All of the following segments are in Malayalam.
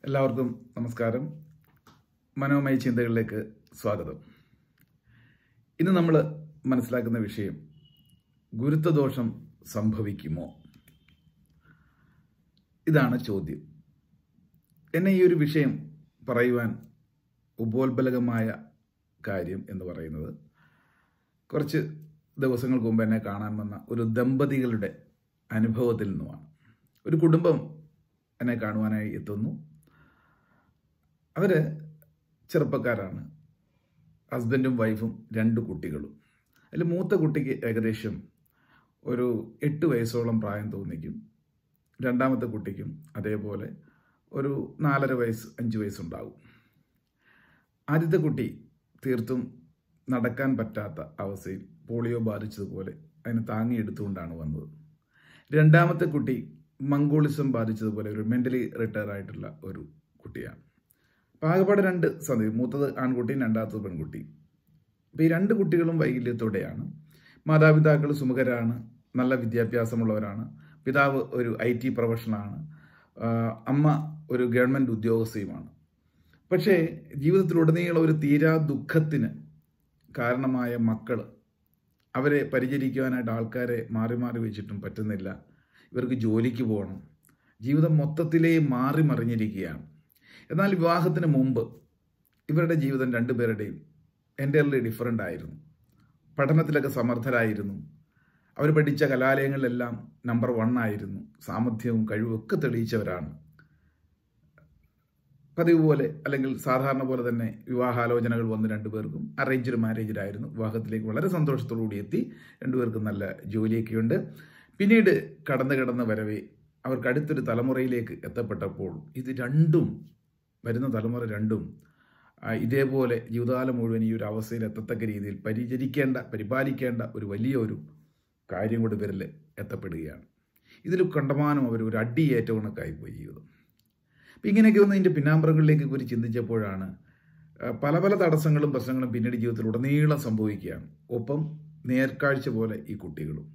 എല്ലാവർക്കും നമസ്കാരം മനോമയ ചിന്തകളിലേക്ക് സ്വാഗതം ഇന്ന് നമ്മൾ മനസ്സിലാക്കുന്ന വിഷയം ഗുരുത്വദോഷം സംഭവിക്കുമോ ഇതാണ് ചോദ്യം എന്നെ ഈ ഒരു വിഷയം പറയുവാൻ ഉപോത്ബലകമായ കാര്യം എന്ന് പറയുന്നത് കുറച്ച് ദിവസങ്ങൾക്ക് മുമ്പ് എന്നെ കാണാൻ വന്ന ഒരു ദമ്പതികളുടെ അനുഭവത്തിൽ നിന്നുമാണ് ഒരു കുടുംബം എന്നെ കാണുവാനായി എത്തുന്നു അവര് ചെറുപ്പക്കാരാണ് ഹസ്ബൻഡും വൈഫും രണ്ട് കുട്ടികളും അതിൽ മൂത്ത കുട്ടിക്ക് ഏകദേശം ഒരു എട്ട് വയസ്സോളം പ്രായം തോന്നിക്കും രണ്ടാമത്തെ കുട്ടിക്കും അതേപോലെ ഒരു നാലര വയസ്സ് അഞ്ച് വയസ്സുണ്ടാകും ആദ്യത്തെ കുട്ടി തീർത്തും നടക്കാൻ പറ്റാത്ത അവസ്ഥയിൽ പോളിയോ ബാധിച്ചതുപോലെ അതിനെ താങ്ങിയെടുത്തുകൊണ്ടാണ് വന്നത് രണ്ടാമത്തെ കുട്ടി മംഗോളിസം ബാധിച്ചതുപോലെ ഒരു മെന്റലി റിട്ടയർ ആയിട്ടുള്ള ഒരു കുട്ടിയാണ് അപ്പോൾ ആകെപ്പാടെ രണ്ട് സന്ധി മൂത്തത് ആൺകുട്ടിയും രണ്ടാമത്തത് പെൺകുട്ടി അപ്പോൾ ഈ രണ്ട് കുട്ടികളും വൈകല്യത്തോടെയാണ് മാതാപിതാക്കൾ സുമുഖരാണ് നല്ല വിദ്യാഭ്യാസമുള്ളവരാണ് പിതാവ് ഒരു ഐ ടി പ്രൊഫഷണലാണ് അമ്മ ഒരു ഗവൺമെൻറ് ഉദ്യോഗസ്ഥയുമാണ് പക്ഷേ ജീവിതത്തിലുടനീളം ഒരു തീരാ ദുഃഖത്തിന് കാരണമായ മക്കൾ അവരെ പരിചരിക്കുവാനായിട്ട് ആൾക്കാരെ മാറി മാറി വെച്ചിട്ടും പറ്റുന്നില്ല ഇവർക്ക് ജോലിക്ക് പോകണം ജീവിതം മൊത്തത്തിലേ മാറി മറിഞ്ഞിരിക്കുകയാണ് എന്നാൽ വിവാഹത്തിന് മുമ്പ് ഇവരുടെ ജീവിതം രണ്ടുപേരുടെയും എൻ്റർലി ഡിഫറൻ്റ് ആയിരുന്നു പഠനത്തിലൊക്കെ സമർത്ഥരായിരുന്നു അവർ പഠിച്ച കലാലയങ്ങളിലെല്ലാം നമ്പർ വൺ ആയിരുന്നു സാമർഥ്യവും കഴിവും ഒക്കെ തെളിയിച്ചവരാണ് പതിവ് പോലെ അല്ലെങ്കിൽ സാധാരണ പോലെ തന്നെ വിവാഹാലോചനകൾ വന്ന് രണ്ടുപേർക്കും അറേഞ്ച്ഡ് മാരേജിലായിരുന്നു വിവാഹത്തിലേക്ക് വളരെ സന്തോഷത്തോടുകൂടി എത്തി രണ്ടുപേർക്കും നല്ല ജോലിയൊക്കെയുണ്ട് പിന്നീട് കടന്നു കിടന്ന വരവേ അവർക്ക് അടുത്തൊരു തലമുറയിലേക്ക് എത്തപ്പെട്ടപ്പോൾ ഇത് രണ്ടും വരുന്ന തലമുറ രണ്ടും ഇതേപോലെ ജീവിതകാലം മുഴുവൻ ഈ ഒരു അവസ്ഥയിൽ എത്തത്തക്ക രീതിയിൽ പരിചരിക്കേണ്ട പരിപാലിക്കേണ്ട ഒരു വലിയ ഒരു കാര്യം കൊണ്ട് ഇവരിൽ എത്തപ്പെടുകയാണ് ഇതിൽ കണ്ടമാനം അവർ ഒരു അടിയേറ്റ കണക്കായിപ്പോയി ജീവിതം അപ്പം ഇങ്ങനെയൊക്കെ ഒന്ന് ഇതിൻ്റെ പിന്നാമ്പറങ്ങളിലേക്ക് ഇവർ ചിന്തിച്ചപ്പോഴാണ് പല പല തടസ്സങ്ങളും പ്രശ്നങ്ങളും പിന്നീട് ജീവിതത്തിൽ ഉടനീളം സംഭവിക്കുകയാണ് ഒപ്പം നേർക്കാഴ്ച പോലെ ഈ കുട്ടികളും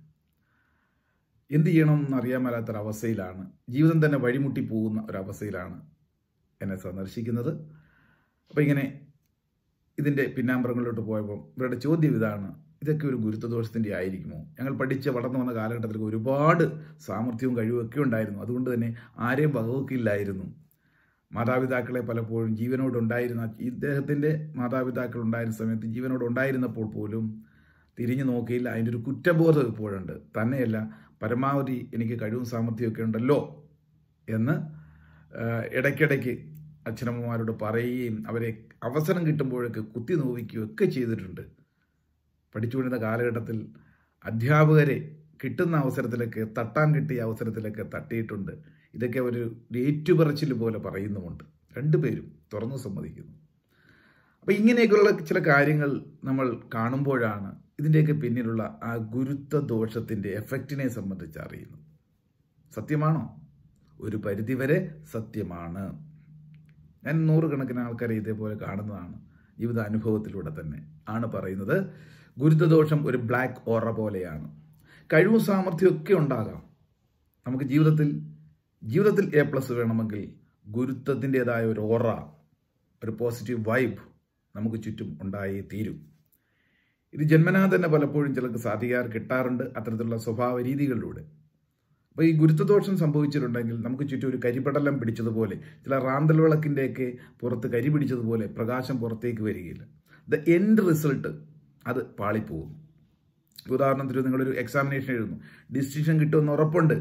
എന്ത് ചെയ്യണം എന്നറിയാൻ മേലാത്തൊരവസ്ഥയിലാണ് ജീവിതം തന്നെ വഴിമുട്ടി പോകുന്ന ഒരവസ്ഥയിലാണ് എന്നെ സന്ദർശിക്കുന്നത് അപ്പോൾ ഇങ്ങനെ ഇതിൻ്റെ പിന്നാമ്പറങ്ങളിലോട്ട് പോയപ്പോൾ ഇവരുടെ ചോദ്യം ഇതാണ് ഇതൊക്കെ ഒരു ഗുരുത്വദോഷത്തിൻ്റെ ആയിരിക്കുമോ ഞങ്ങൾ പഠിച്ച് വളർന്നു വന്ന കാലഘട്ടത്തിൽ ഒരുപാട് സാമർഥ്യവും കഴിവും ഒക്കെ ഉണ്ടായിരുന്നു അതുകൊണ്ട് തന്നെ ആരെയും വകവെക്കില്ലായിരുന്നു മാതാപിതാക്കളെ പലപ്പോഴും ജീവനോടുണ്ടായിരുന്ന ഇദ്ദേഹത്തിൻ്റെ മാതാപിതാക്കൾ ഉണ്ടായിരുന്ന സമയത്ത് ജീവനോട് ഉണ്ടായിരുന്നപ്പോൾ പോലും തിരിഞ്ഞു നോക്കിയില്ല അതിൻ്റെ ഒരു കുറ്റബോധം ഇപ്പോഴുണ്ട് തന്നെയല്ല പരമാവധി എനിക്ക് കഴിവും സാമർഥ്യമൊക്കെ ഉണ്ടല്ലോ എന്ന് ഇടയ്ക്കിടയ്ക്ക് അച്ഛനമ്മമാരോട് പറയുകയും അവരെ അവസരം കിട്ടുമ്പോഴൊക്കെ കുത്തി നോവിക്കുകയും ഒക്കെ ചെയ്തിട്ടുണ്ട് പഠിച്ചുകൊണ്ടിരുന്ന കാലഘട്ടത്തിൽ അധ്യാപകരെ കിട്ടുന്ന അവസരത്തിലൊക്കെ തട്ടാൻ കിട്ടിയ അവസരത്തിലൊക്കെ തട്ടിയിട്ടുണ്ട് ഇതൊക്കെ ഒരു ഏറ്റുപറച്ചിൽ പോലെ പറയുന്നുമുണ്ട് രണ്ടുപേരും തുറന്നു സമ്മതിക്കുന്നു അപ്പം ഇങ്ങനെയൊക്കെയുള്ള ചില കാര്യങ്ങൾ നമ്മൾ കാണുമ്പോഴാണ് ഇതിൻ്റെയൊക്കെ പിന്നിലുള്ള ആ ഗുരുത്വ ദോഷത്തിൻ്റെ എഫക്റ്റിനെ സംബന്ധിച്ച് അറിയുന്നത് സത്യമാണോ ഒരു പരിധിവരെ സത്യമാണ് ഞാൻ നൂറുകണക്കിന് ആൾക്കാരെ ഇതേപോലെ കാണുന്നതാണ് ജീവിതാനുഭവത്തിലൂടെ തന്നെ ആണ് പറയുന്നത് ഗുരുത്വദോഷം ഒരു ബ്ലാക്ക് ഓറ പോലെയാണ് കഴിവും സാമർഥ്യമൊക്കെ ഉണ്ടാകാം നമുക്ക് ജീവിതത്തിൽ ജീവിതത്തിൽ എ പ്ലസ് വേണമെങ്കിൽ ഗുരുത്വത്തിൻ്റെതായ ഒരു ഓറ ഒരു പോസിറ്റീവ് വൈബ് നമുക്ക് ചുറ്റും ഉണ്ടായേ തീരും ഇത് ജന്മനാ തന്നെ പലപ്പോഴും ചിലർക്ക് സാധിക്കാർ കിട്ടാറുണ്ട് അത്തരത്തിലുള്ള സ്വഭാവ രീതികളിലൂടെ അപ്പോൾ ഈ ഗുരുത്വദോഷം സംഭവിച്ചിട്ടുണ്ടെങ്കിൽ നമുക്ക് ചുറ്റും ഒരു കരിപടലം പിടിച്ചതുപോലെ ചില റാന്തൽ വിളക്കിൻ്റെയൊക്കെ പുറത്ത് കരി പിടിച്ചതുപോലെ പ്രകാശം പുറത്തേക്ക് വരികയില്ല ദ എൻഡ് റിസൾട്ട് അത് പാളിപ്പോകും ഉദാഹരണത്തിന് നിങ്ങളൊരു എക്സാമിനേഷൻ എഴുതുന്നു ഡിസിഷൻ കിട്ടുമെന്ന് ഉറപ്പുണ്ട്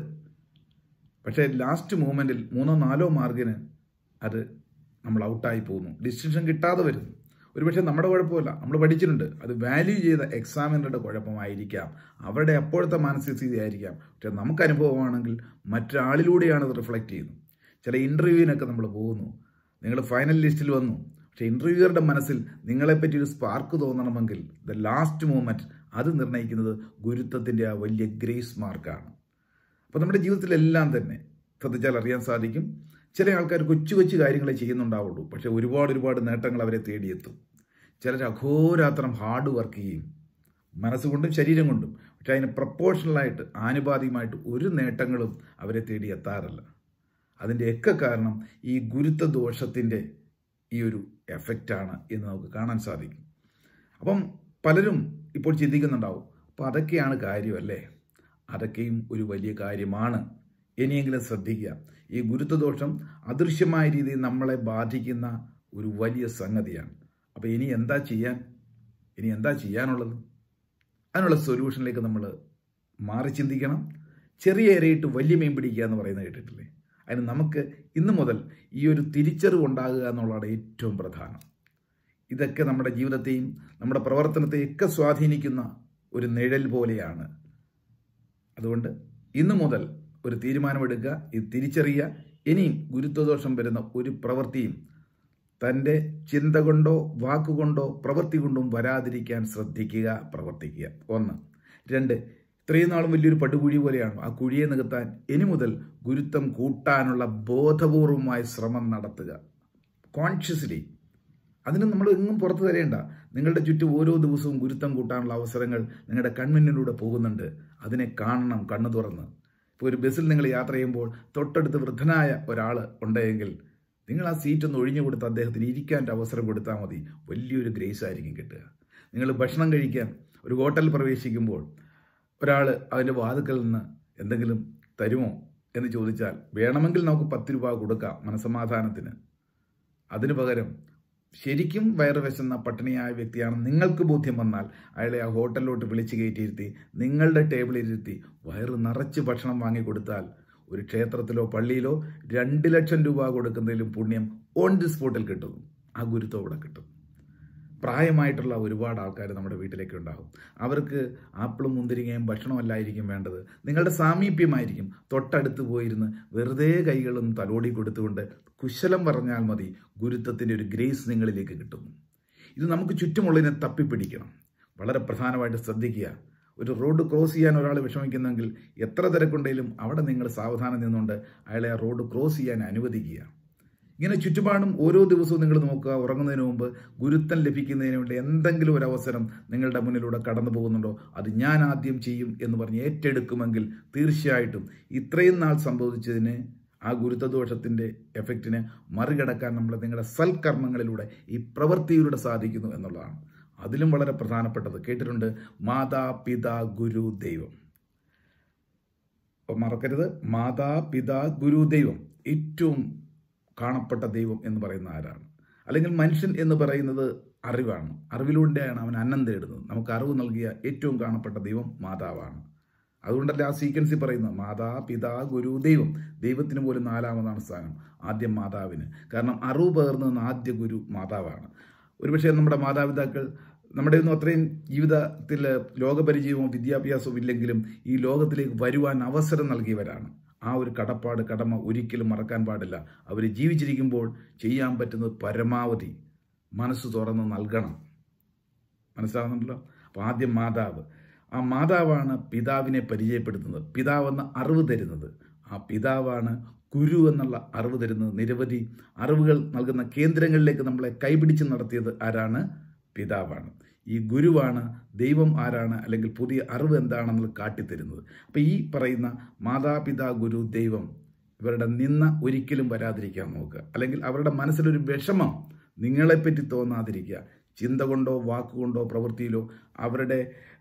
പക്ഷേ ലാസ്റ്റ് മൂമെൻറ്റിൽ മൂന്നോ നാലോ മാർക്കിന് അത് നമ്മൾ ഔട്ടായി പോകുന്നു ഡിസിഷൻ കിട്ടാതെ വരുന്നു ഒരുപക്ഷെ നമ്മുടെ കുഴപ്പമില്ല നമ്മൾ പഠിച്ചിട്ടുണ്ട് അത് വാല്യൂ ചെയ്ത എക്സാമിനറുടെ കുഴപ്പമായിരിക്കാം അവരുടെ അപ്പോഴത്തെ മാനസിക സ്ഥിതി ആയിരിക്കാം പക്ഷെ നമുക്ക് അനുഭവമാണെങ്കിൽ മറ്റൊരാളിലൂടെയാണ് അത് റിഫ്ലക്റ്റ് ചെയ്യുന്നത് ചില ഇൻ്റർവ്യൂവിനൊക്കെ നമ്മൾ പോകുന്നു നിങ്ങൾ ഫൈനൽ ലിസ്റ്റിൽ വന്നു പക്ഷേ ഇൻ്റർവ്യൂവറുടെ മനസ്സിൽ നിങ്ങളെപ്പറ്റി ഒരു സ്പാർക്ക് തോന്നണമെങ്കിൽ ദ ലാസ്റ്റ് മൂമെൻറ്റ് അത് നിർണ്ണയിക്കുന്നത് ഗുരുത്വത്തിൻ്റെ ആ വലിയ ഗ്രേസ് മാർക്കാണ് അപ്പോൾ നമ്മുടെ ജീവിതത്തിലെല്ലാം തന്നെ ശ്രദ്ധിച്ചാൽ അറിയാൻ സാധിക്കും ചില ആൾക്കാർ കൊച്ചു കൊച്ചു കാര്യങ്ങളെ ചെയ്യുന്നുണ്ടാവുള്ളൂ പക്ഷേ ഒരുപാട് ഒരുപാട് നേട്ടങ്ങൾ അവരെ തേടിയെത്തും ചിലർ അഘോരാത്രം ഹാർഡ് വർക്ക് ചെയ്യും മനസ്സുകൊണ്ടും ശരീരം കൊണ്ടും പക്ഷെ അതിന് പ്രപ്പോർഷണലായിട്ട് ആനുപാതികമായിട്ട് ഒരു നേട്ടങ്ങളും അവരെ തേടി എത്താറില്ല അതിൻ്റെ ഒക്കെ കാരണം ഈ ഗുരുത്വ ദോഷത്തിൻ്റെ ഈ ഒരു എഫക്റ്റാണ് എന്ന് നമുക്ക് കാണാൻ സാധിക്കും അപ്പം പലരും ഇപ്പോൾ ചിന്തിക്കുന്നുണ്ടാവും അപ്പോൾ അതൊക്കെയാണ് കാര്യമല്ലേ അതൊക്കെയും ഒരു വലിയ കാര്യമാണ് ഇനിയെങ്കിലും ശ്രദ്ധിക്കുക ഈ ഗുരുത്വദോഷം അദൃശ്യമായ രീതിയിൽ നമ്മളെ ബാധിക്കുന്ന ഒരു വലിയ സംഗതിയാണ് അപ്പോൾ ഇനി എന്താ ചെയ്യാൻ ഇനി എന്താ ചെയ്യാനുള്ളത് അതിനുള്ള സൊല്യൂഷനിലേക്ക് നമ്മൾ മാറി ചിന്തിക്കണം ചെറിയ ഇരയിട്ട് വലിയ മീൻ പിടിക്കുക എന്ന് പറയുന്നത് കേട്ടിട്ടില്ലേ അതിന് നമുക്ക് ഇന്നു മുതൽ ഈ ഒരു തിരിച്ചറിവ് ഉണ്ടാകുക എന്നുള്ളതാണ് ഏറ്റവും പ്രധാനം ഇതൊക്കെ നമ്മുടെ ജീവിതത്തെയും നമ്മുടെ പ്രവർത്തനത്തെയും ഒക്കെ സ്വാധീനിക്കുന്ന ഒരു നിഴൽ പോലെയാണ് അതുകൊണ്ട് ഇന്നു മുതൽ ഒരു തീരുമാനമെടുക്കുക ഇത് തിരിച്ചറിയുക ഇനിയും ഗുരുത്വദോഷം വരുന്ന ഒരു പ്രവൃത്തിയും തൻ്റെ ചിന്ത കൊണ്ടോ വാക്കുകൊണ്ടോ പ്രവൃത്തി കൊണ്ടും വരാതിരിക്കാൻ ശ്രദ്ധിക്കുക പ്രവർത്തിക്കുക ഒന്ന് രണ്ട് ഇത്രയും നാളും വലിയൊരു പടുകുഴി പോലെയാണ് ആ കുഴിയെ നികത്താൻ ഇനി മുതൽ ഗുരുത്വം കൂട്ടാനുള്ള ബോധപൂർവമായ ശ്രമം നടത്തുക കോൺഷ്യസ്ലി അതിന് നമ്മൾ എങ്ങും പുറത്തു തരേണ്ട നിങ്ങളുടെ ചുറ്റും ഓരോ ദിവസവും ഗുരുത്വം കൂട്ടാനുള്ള അവസരങ്ങൾ നിങ്ങളുടെ കൺമുന്നിലൂടെ പോകുന്നുണ്ട് അതിനെ കാണണം കണ്ണു തുറന്ന് ഇപ്പോൾ ഒരു ബസ്സിൽ നിങ്ങൾ യാത്ര ചെയ്യുമ്പോൾ തൊട്ടടുത്ത് വൃദ്ധനായ ഒരാൾ ഉണ്ടെങ്കിൽ നിങ്ങൾ ആ സീറ്റ് ഒന്ന് ഒഴിഞ്ഞു കൊടുത്ത് അദ്ദേഹത്തിന് ഇരിക്കാൻ അവസരം കൊടുത്താൽ മതി വലിയൊരു ഗ്രേസ് ആയിരിക്കും കിട്ടുക നിങ്ങൾ ഭക്ഷണം കഴിക്കാൻ ഒരു ഹോട്ടലിൽ പ്രവേശിക്കുമ്പോൾ ഒരാൾ അതിൻ്റെ വാതുക്കൽ നിന്ന് എന്തെങ്കിലും തരുമോ എന്ന് ചോദിച്ചാൽ വേണമെങ്കിൽ നമുക്ക് പത്ത് രൂപ കൊടുക്കാം മനസമാധാനത്തിന് അതിനു പകരം ശരിക്കും വയറ് വിശന്ന പട്ടിണിയായ വ്യക്തിയാണ് നിങ്ങൾക്ക് ബോധ്യം വന്നാൽ അയാളെ ആ ഹോട്ടലിലോട്ട് വിളിച്ചു കയറ്റിയിരുത്തി നിങ്ങളുടെ ടേബിളിൽ ഇരുത്തി വയറ് നിറച്ച് ഭക്ഷണം വാങ്ങിക്കൊടുത്താൽ ഒരു ക്ഷേത്രത്തിലോ പള്ളിയിലോ രണ്ട് ലക്ഷം രൂപ കൊടുക്കുന്നതിലും പുണ്യം ഓൺ ദി സ്പോട്ടിൽ കിട്ടുന്നു ആ ഗുരുത്വം ഇവിടെ കിട്ടും പ്രായമായിട്ടുള്ള ഒരുപാട് ആൾക്കാർ നമ്മുടെ വീട്ടിലേക്ക് ഉണ്ടാകും അവർക്ക് ആപ്പിളും മുന്തിരിങ്ങയും ഭക്ഷണമല്ലായിരിക്കും വേണ്ടത് നിങ്ങളുടെ സാമീപ്യമായിരിക്കും തൊട്ടടുത്ത് പോയിരുന്ന് വെറുതെ കൈകളും തലോടി കൊടുത്തുകൊണ്ട് കുശലം പറഞ്ഞാൽ മതി ഗുരുത്വത്തിൻ്റെ ഒരു ഗ്രേസ് നിങ്ങളിലേക്ക് കിട്ടുന്നു ഇത് നമുക്ക് ചുറ്റുമുള്ളതിനെ തപ്പിപ്പിടിക്കണം വളരെ പ്രധാനമായിട്ട് ശ്രദ്ധിക്കുക ഒരു റോഡ് ക്രോസ് ചെയ്യാൻ ഒരാൾ വിഷമിക്കുന്നെങ്കിൽ എത്ര തിരക്കുണ്ടെങ്കിലും അവിടെ നിങ്ങൾ സാവധാനം നിന്നുകൊണ്ട് അയാളെ ആ റോഡ് ക്രോസ് ചെയ്യാൻ അനുവദിക്കുക ഇങ്ങനെ ചുറ്റുപാടും ഓരോ ദിവസവും നിങ്ങൾ നോക്കുക ഉറങ്ങുന്നതിന് മുമ്പ് ഗുരുത്തം ലഭിക്കുന്നതിന് വേണ്ടി എന്തെങ്കിലും ഒരു അവസരം നിങ്ങളുടെ മുന്നിലൂടെ കടന്നു പോകുന്നുണ്ടോ അത് ഞാൻ ആദ്യം ചെയ്യും എന്ന് പറഞ്ഞ് ഏറ്റെടുക്കുമെങ്കിൽ തീർച്ചയായിട്ടും ഇത്രയും നാൾ സംഭവിച്ചതിന് ആ ഗുരുത്വദോഷത്തിൻ്റെ എഫക്റ്റിനെ മറികടക്കാൻ നമ്മൾ നിങ്ങളുടെ സൽക്കർമ്മങ്ങളിലൂടെ ഈ പ്രവൃത്തിയിലൂടെ സാധിക്കുന്നു എന്നുള്ളതാണ് അതിലും വളരെ പ്രധാനപ്പെട്ടത് കേട്ടിട്ടുണ്ട് മാതാ പിതാ ഗുരു ദൈവം അപ്പം മറക്കരുത് മാതാ പിതാ ഗുരു ദൈവം ഏറ്റവും കാണപ്പെട്ട ദൈവം എന്ന് പറയുന്ന ആരാണ് അല്ലെങ്കിൽ മനുഷ്യൻ എന്ന് പറയുന്നത് അറിവാണ് അറിവിലൂടെയാണ് അവൻ അന്നം തേടുന്നത് നമുക്ക് അറിവ് നൽകിയ ഏറ്റവും കാണപ്പെട്ട ദൈവം മാതാവാണ് അതുകൊണ്ടല്ലേ ആ സീക്വൻസിൽ പറയുന്നത് മാതാ പിതാ ഗുരു ദൈവം ദൈവത്തിന് പോലും നാലാമതാണ് സ്ഥാനം ആദ്യം മാതാവിന് കാരണം അറിവ് പകർന്ന ആദ്യ ഗുരു മാതാവാണ് ഒരുപക്ഷെ നമ്മുടെ മാതാപിതാക്കൾ നമ്മുടെ ഒന്നും അത്രയും ജീവിതത്തിൽ ലോകപരിചയമോ വിദ്യാഭ്യാസമോ ഇല്ലെങ്കിലും ഈ ലോകത്തിലേക്ക് വരുവാൻ അവസരം നൽകിയവരാണ് ആ ഒരു കടപ്പാട് കടമ ഒരിക്കലും മറക്കാൻ പാടില്ല അവർ ജീവിച്ചിരിക്കുമ്പോൾ ചെയ്യാൻ പറ്റുന്നത് പരമാവധി മനസ്സ് തുറന്ന് നൽകണം മനസ്സിലാകുന്നുണ്ടല്ലോ അപ്പോൾ ആദ്യം മാതാവ് ആ മാതാവാണ് പിതാവിനെ പരിചയപ്പെടുത്തുന്നത് പിതാവെന്ന അറിവ് തരുന്നത് ആ പിതാവാണ് ഗുരു എന്നുള്ള അറിവ് തരുന്നത് നിരവധി അറിവുകൾ നൽകുന്ന കേന്ദ്രങ്ങളിലേക്ക് നമ്മളെ കൈപിടിച്ച് നടത്തിയത് ആരാണ് പിതാവാണ് ഈ ഗുരുവാണ് ദൈവം ആരാണ് അല്ലെങ്കിൽ പുതിയ അറിവ് എന്താണെന്നുള്ളത് കാട്ടിത്തരുന്നത് അപ്പം ഈ പറയുന്ന മാതാപിതാ ഗുരു ദൈവം ഇവരുടെ നിന്ന ഒരിക്കലും വരാതിരിക്കാൻ നോക്കുക അല്ലെങ്കിൽ അവരുടെ മനസ്സിലൊരു വിഷമം നിങ്ങളെപ്പറ്റി തോന്നാതിരിക്കുക ചിന്ത കൊണ്ടോ വാക്കുകൊണ്ടോ പ്രവൃത്തിയിലോ അവരുടെ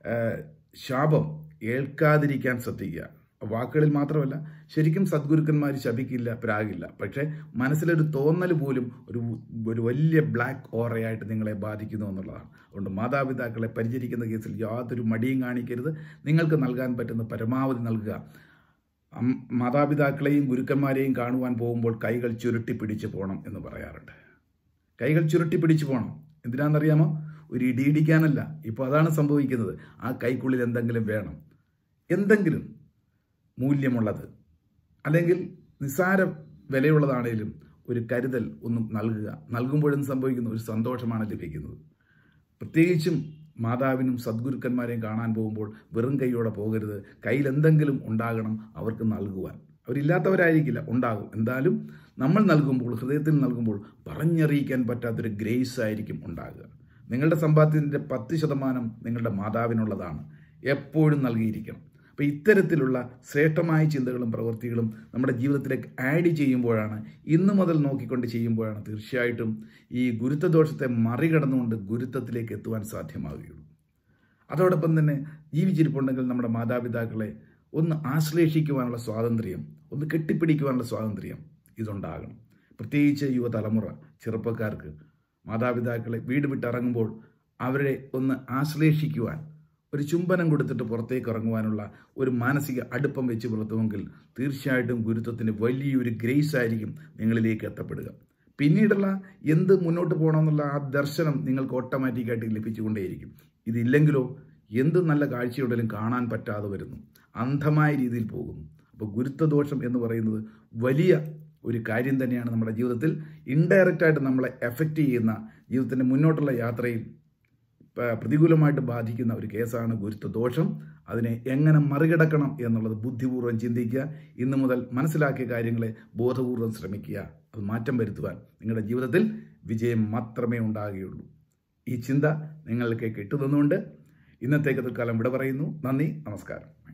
ശാപം ഏൽക്കാതിരിക്കാൻ ശ്രദ്ധിക്കുക വാക്കുകളിൽ മാത്രമല്ല ശരിക്കും സദ്ഗുരുക്കന്മാർ ശപിക്കില്ല പ്രാഗില്ല പക്ഷേ മനസ്സിലൊരു തോന്നൽ പോലും ഒരു ഒരു വലിയ ബ്ലാക്ക് ഓറയായിട്ട് നിങ്ങളെ ബാധിക്കുന്നു എന്നുള്ളതാണ് അതുകൊണ്ട് മാതാപിതാക്കളെ പരിചരിക്കുന്ന കേസിൽ യാതൊരു മടിയും കാണിക്കരുത് നിങ്ങൾക്ക് നൽകാൻ പറ്റുന്ന പരമാവധി നൽകുക മാതാപിതാക്കളെയും ഗുരുക്കന്മാരെയും കാണുവാൻ പോകുമ്പോൾ കൈകൾ ചുരുട്ടി പിടിച്ച് പോകണം എന്ന് പറയാറുണ്ട് കൈകൾ ചുരുട്ടി പിടിച്ച് പോകണം എന്തിനാണെന്നറിയാമോ ഒരു ഇടി ഇടിക്കാനല്ല ഇപ്പോൾ അതാണ് സംഭവിക്കുന്നത് ആ കൈക്കുള്ളിൽ എന്തെങ്കിലും വേണം എന്തെങ്കിലും മൂല്യമുള്ളത് അല്ലെങ്കിൽ നിസ്സാര വിലയുള്ളതാണേലും ഒരു കരുതൽ ഒന്നും നൽകുക നൽകുമ്പോഴും സംഭവിക്കുന്ന ഒരു സന്തോഷമാണ് ലഭിക്കുന്നത് പ്രത്യേകിച്ചും മാതാവിനും സദ്ഗുരുക്കന്മാരെയും കാണാൻ പോകുമ്പോൾ വെറും കൈയോടെ പോകരുത് കയ്യിൽ എന്തെങ്കിലും ഉണ്ടാകണം അവർക്ക് നൽകുവാൻ അവരില്ലാത്തവരായിരിക്കില്ല ഉണ്ടാകും എന്തായാലും നമ്മൾ നൽകുമ്പോൾ ഹൃദയത്തിൽ നൽകുമ്പോൾ പറഞ്ഞറിയിക്കാൻ പറ്റാത്തൊരു ഗ്രേസ് ആയിരിക്കും ഉണ്ടാകുക നിങ്ങളുടെ സമ്പാദ്യത്തിൻ്റെ പത്ത് ശതമാനം നിങ്ങളുടെ മാതാവിനുള്ളതാണ് എപ്പോഴും നൽകിയിരിക്കണം അപ്പോൾ ഇത്തരത്തിലുള്ള ശ്രേഷ്ഠമായ ചിന്തകളും പ്രവൃത്തികളും നമ്മുടെ ജീവിതത്തിലേക്ക് ആഡ് ചെയ്യുമ്പോഴാണ് ഇന്നു മുതൽ നോക്കിക്കൊണ്ട് ചെയ്യുമ്പോഴാണ് തീർച്ചയായിട്ടും ഈ ഗുരുത്വദോഷത്തെ മറികടന്നുകൊണ്ട് ഗുരുത്വത്തിലേക്ക് എത്തുവാൻ സാധ്യമാവുകയുള്ളൂ അതോടൊപ്പം തന്നെ ജീവിച്ചിരിപ്പുണ്ടെങ്കിൽ നമ്മുടെ മാതാപിതാക്കളെ ഒന്ന് ആശ്ലേഷിക്കുവാനുള്ള സ്വാതന്ത്ര്യം ഒന്ന് കെട്ടിപ്പിടിക്കുവാനുള്ള സ്വാതന്ത്ര്യം ഇതുണ്ടാകണം പ്രത്യേകിച്ച് യുവതലമുറ ചെറുപ്പക്കാർക്ക് മാതാപിതാക്കളെ വീട് വിട്ടിറങ്ങുമ്പോൾ അവരെ ഒന്ന് ആശ്ലേഷിക്കുവാൻ ഒരു ചുംബനം കൊടുത്തിട്ട് പുറത്തേക്ക് ഇറങ്ങുവാനുള്ള ഒരു മാനസിക അടുപ്പം വെച്ച് പുലർത്തുമെങ്കിൽ തീർച്ചയായിട്ടും ഗുരുത്വത്തിന് വലിയൊരു ഗ്രേസ് ആയിരിക്കും നിങ്ങളിലേക്ക് എത്തപ്പെടുക പിന്നീടുള്ള എന്ത് മുന്നോട്ട് പോകണമെന്നുള്ള ആ ദർശനം നിങ്ങൾക്ക് ഓട്ടോമാറ്റിക്കായിട്ട് ലഭിച്ചുകൊണ്ടേയിരിക്കും ഇതില്ലെങ്കിലോ എന്ത് നല്ല കാഴ്ചയുണ്ടെങ്കിലും കാണാൻ പറ്റാതെ വരുന്നു അന്ധമായ രീതിയിൽ പോകുന്നു അപ്പോൾ ഗുരുത്വദോഷം എന്ന് പറയുന്നത് വലിയ ഒരു കാര്യം തന്നെയാണ് നമ്മുടെ ജീവിതത്തിൽ ഇൻഡയറക്റ്റായിട്ട് നമ്മളെ എഫക്റ്റ് ചെയ്യുന്ന ജീവിതത്തിൻ്റെ മുന്നോട്ടുള്ള യാത്രയിൽ പ- പ്രതികൂലമായിട്ട് ബാധിക്കുന്ന ഒരു കേസാണ് ഗുരുത്വദോഷം അതിനെ എങ്ങനെ മറികടക്കണം എന്നുള്ളത് ബുദ്ധിപൂർവ്വം ചിന്തിക്കുക ഇന്നു മുതൽ മനസ്സിലാക്കിയ കാര്യങ്ങളെ ബോധപൂർവ്വം ശ്രമിക്കുക അത് മാറ്റം വരുത്തുവാൻ നിങ്ങളുടെ ജീവിതത്തിൽ വിജയം മാത്രമേ ഉണ്ടാകുകയുള്ളൂ ഈ ചിന്ത നിങ്ങൾക്ക് കിട്ടുന്നതുകൊണ്ട് ഇന്നത്തേക്ക് തൽക്കാലം വിട പറയുന്നു നന്ദി നമസ്കാരം